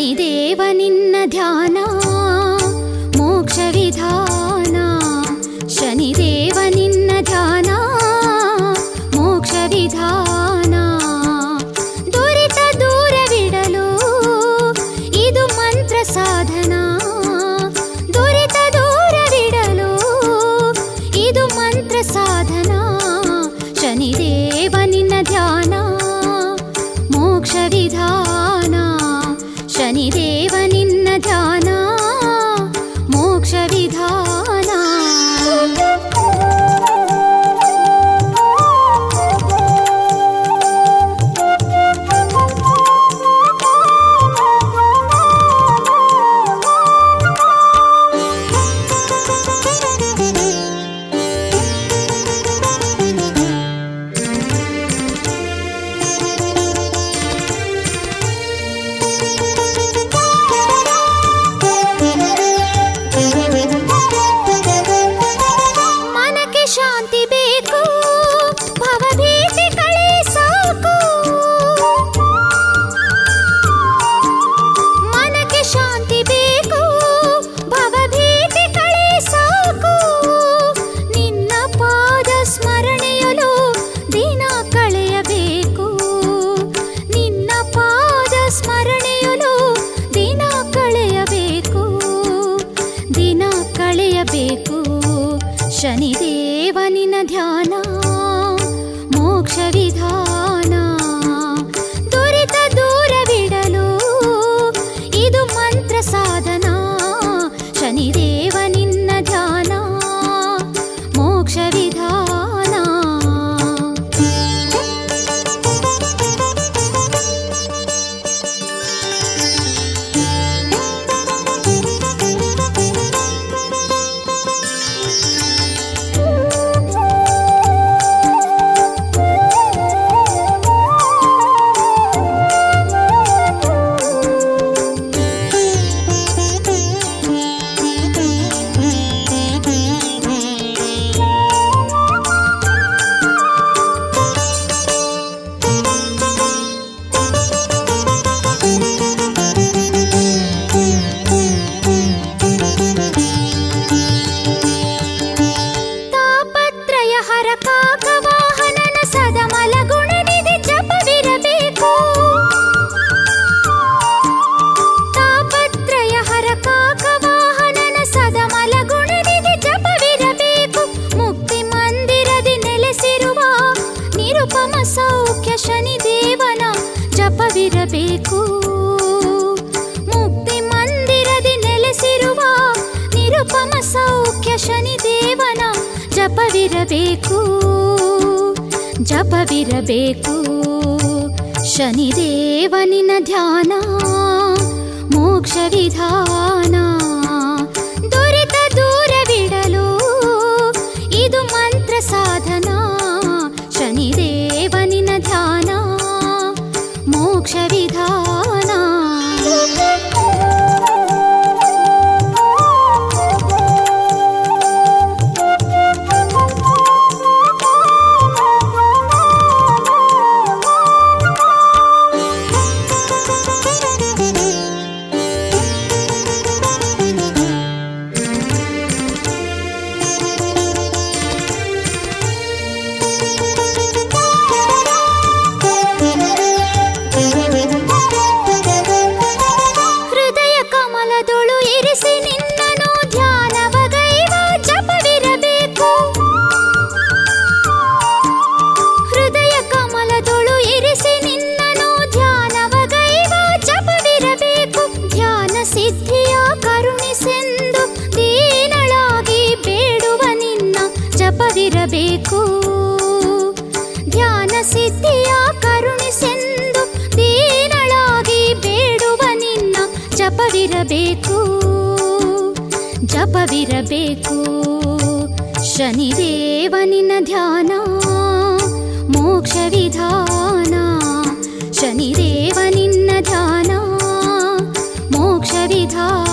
ಶನಿದೇವ ನಿನ್ನ ಧ್ಯಾನ ಮೋಕ್ಷ ವಿಧಾನ ಶನಿದೇವ ನಿನ್ನ ಧ್ಯಾನ ಮೋಕ್ಷ ವಿಧಾನ ದುರಿತ ದೂರವಿಡಲು ಇದು ಮಂತ್ರ ಸಾಧನ ದುರಿತ ದೂರವಿಡಲು ಇದು ಮಂತ್ರ ಸಾಧನ ಶನಿದೇವ ನಿನ್ನ ಧ್ಯಾನ ಮೋಕ್ಷ ವಿಧಾನ ಶನಿದೇವ ನಿನ್ನ ಧ್ಯಾನ ಮೋಕ್ಷ ವಿಧಾನ ಮನಕ್ಕೆ ಶಾಂತಿ ಬೇಕು ಭವಭೀತಿ ಕಳೆ ಸಾಕು ಮನಕ್ಕೆ ಶಾಂತಿ ಬೇಕು ಭವಭೀತಿ ಕಳೆ ಸಾಕು ನಿನ್ನ ಪಾದ ಸ್ಮರಣೆಯಲು ದಿನ ಕಳೆಯಬೇಕು ನಿನ್ನ ಪಾದ ಸ್ಮರಣೆಯಲು ದಿನ ಕಳೆಯಬೇಕು ದಿನ ಕಳೆಯಬೇಕು ಶನಿದೇವನಿನ ಧ್ಯಾನ ಮೋಕ್ಷ ವಿಧಾನ ದುರಿತ ದೂರವಿಡಲು ಇದು ಮಂತ್ರ ಸಾಧನ ಶನಿದೇವ ನಿನ್ನ ಧ್ಯಾನ ಮೋಕ್ಷ ವಿಧಾನ ತಾಪತ್ರಯ ಹರ ಕಾಕ ವಾಹನನ ಸದಮಲ ಗುಣನಿಧಿ ಜಪವಿರಬೇಕು ತಾಪತ್ರಯ ಹರ ಕಾಕ ವಾಹನನ ಸದಮಲ ಗುಣನಿಧಿ ಜಪವಿರಬೇಕು ಮುಕ್ತಿ ಮಂದಿರದಿ ನೆಲೆಸಿರುವ ನಿರುಪಮ ಸೌಖ್ಯ ಶನಿದೇವನ ಜಪವಿರಬೇಕು ಮುಕ್ತಿ ಮಂದಿರದಿ ನೆಲೆಸಿರುವ ನಿರುಪಮ ಸೌಖ್ಯ ಶನಿದೇವನ ಜಪವಿರಬೇಕು ಜಪವಿರಬೇಕು ಶನಿದೇವನಿನ ಧ್ಯಾನ ಮೋಕ್ಷ ವಿಧಾನ ದುರಿತ ದೂರವಿಡಲು ಇದು ಮಂತ್ರ ಸಾಧನ ಶನಿದೇವನಿನ ಧ್ಯಾನ ಮೋಕ್ಷ ವಿಧಾನ ಹೃದಯ ಕಮಲದೊಳು ಇರಿಸಿ ನಿನ್ನನು ಧ್ಯಾನವಗೈವ ಜಪವಿರಬೇಕು ಹೃದಯ ಕಮಲದೊಳು ಇರಿಸಿ ನಿನ್ನನು ಧ್ಯಾನವಗೈವ ಜಪವಿರಬೇಕು ಧ್ಯಾನ ಸಿದ್ಧಿಯ ಕರುಣಿಸೆಂದು ದೀನಳಾಗಿ ಬೇಡುವ ನಿನ್ನ ಜಪವಿರಬೇಕು ಧ್ಯಾನ ಸಿದ್ಧಿಯ ಕರುಣಿಸೆಂದು ದೀನಳಾಗಿ ಬೇಡುವ ನಿನ್ನ ಜಪವಿರಬೇಕು ಜಪವಿರಬೇಕು ಶನಿದೇವನಿನ ಧ್ಯಾನ ಮೋಕ್ಷ ವಿಧಾನ ಶನಿದೇವನಿನ್ನ ಧ್ಯಾನ ಮೋಕ್ಷ ವಿಧಾನ